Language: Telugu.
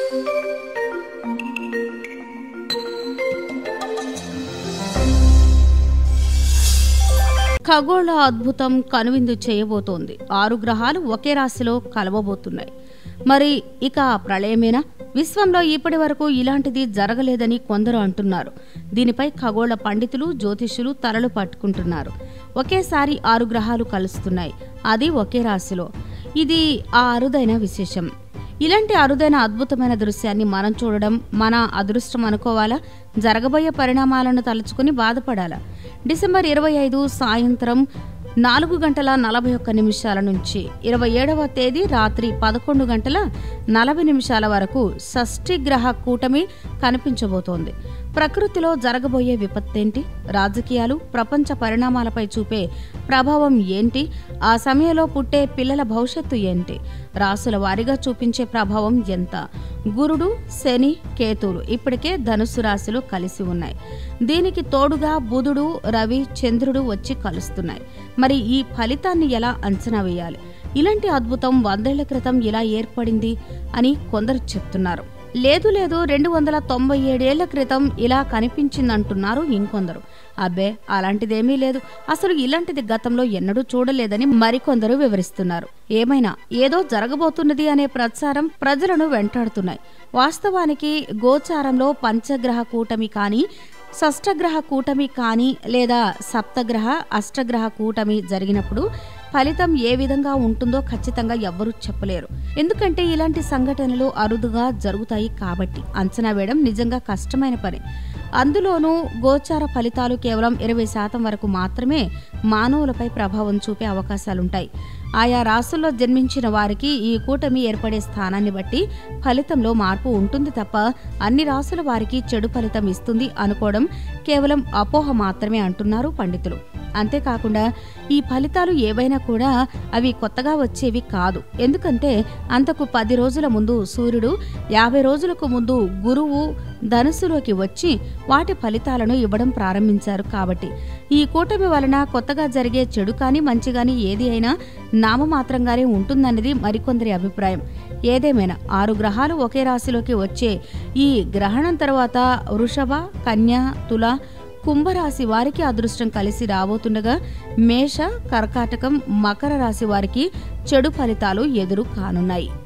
ఖగోళ అద్భుతం కనువిందు చేయబోతోంది ఆరు గ్రహాలు ఒకే రాశిలో కలవబోతున్నాయి మరి ఇక ప్రళయమేనా విశ్వంలో ఇప్పటి వరకు ఇలాంటిది జరగలేదని కొందరు అంటున్నారు దీనిపై ఖగోళ పండితులు జ్యోతిష్యులు తలలు పట్టుకుంటున్నారు ఒకేసారి ఆరు గ్రహాలు కలుస్తున్నాయి అది ఒకే రాశిలో ఇది ఆ అరుదైన విశేషం ఇలాంటి అరుదైన అద్భుతమైన దృశ్యాన్ని మనం చూడడం మన అదృష్టం అనుకోవాలా జరగబోయే పరిణామాలను తలుచుకుని బాధపడాలా డిసెంబర్ ఇరవై ఐదు సాయంత్రం నాలుగు గంటల నలభై ఒక్క నిమిషాల నుంచి ఇరవై ఏడవ తేదీ రాత్రి పదకొండు గంటల నలభై నిమిషాల వరకు షష్ఠి గ్రహ కూటమి కనిపించబోతోంది ప్రకృతిలో జరగబోయే విపత్తేంటి రాజకీయాలు ప్రపంచ పరిణామాలపై చూపే ప్రభావం ఏంటి ఆ సమయంలో పుట్టే పిల్లల భవిష్యత్తు ఏంటి రాసుల వారీగా చూపించే ప్రభావం ఎంత గురుడు శని కేతువులు ఇప్పటికే ధనుసు రాశిలో కలిసి ఉన్నాయి దీనికి తోడుగా బుధుడు రవి చంద్రుడు వచ్చి కలుస్తున్నాయి మరి ఈ ఫలితాన్ని ఎలా అంచనా వేయాలి ఇలాంటి అద్భుతం వందేళ్ల క్రితం ఇలా ఏర్పడింది అని కొందరు చెప్తున్నారు లేదు లేదు రెండు వందల తొంభై ఏడేళ్ల క్రితం ఇలా కనిపించిందంటున్నారు ఇంకొందరు అబ్బే అలాంటిదేమీ లేదు అసలు ఇలాంటిది గతంలో ఎన్నడూ చూడలేదని మరికొందరు వివరిస్తున్నారు ఏమైనా ఏదో జరగబోతున్నది అనే ప్రచారం ప్రజలను వెంటాడుతున్నాయి వాస్తవానికి గోచారంలో పంచగ్రహ కూటమి కానీ షష్టగ్రహ కూటమి కానీ లేదా సప్తగ్రహ అష్టగ్రహ కూటమి జరిగినప్పుడు ఫలితం ఏ విధంగా ఉంటుందో ఖచ్చితంగా ఎవ్వరూ చెప్పలేరు ఎందుకంటే ఇలాంటి సంఘటనలు అరుదుగా జరుగుతాయి కాబట్టి అంచనా వేయడం నిజంగా కష్టమైన పని అందులోనూ గోచార ఫలితాలు కేవలం ఇరవై శాతం వరకు మాత్రమే మానవులపై ప్రభావం చూపే అవకాశాలుంటాయి ఆయా రాసుల్లో జన్మించిన వారికి ఈ కూటమి ఏర్పడే స్థానాన్ని బట్టి ఫలితంలో మార్పు ఉంటుంది తప్ప అన్ని రాసుల వారికి చెడు ఫలితం ఇస్తుంది అనుకోవడం కేవలం అపోహ మాత్రమే అంటున్నారు పండితులు అంతేకాకుండా ఈ ఫలితాలు ఏవైనా కూడా అవి కొత్తగా వచ్చేవి కాదు ఎందుకంటే అంతకు పది రోజుల ముందు సూర్యుడు యాభై రోజులకు ముందు గురువు ధనుసులోకి వచ్చి వాటి ఫలితాలను ఇవ్వడం ప్రారంభించారు కాబట్టి ఈ కూటమి వలన కొత్తగా జరిగే చెడు కానీ మంచి కానీ ఏది అయినా నామమాత్రంగానే ఉంటుందన్నది మరికొందరి అభిప్రాయం ఏదేమైనా ఆరు గ్రహాలు ఒకే రాశిలోకి వచ్చే ఈ గ్రహణం తర్వాత వృషభ కన్య తుల కుంభరాశి వారికి అదృష్టం కలిసి రాబోతుండగా మేష కర్కాటకం మకర రాశి వారికి చెడు ఫలితాలు ఎదురు కానున్నాయి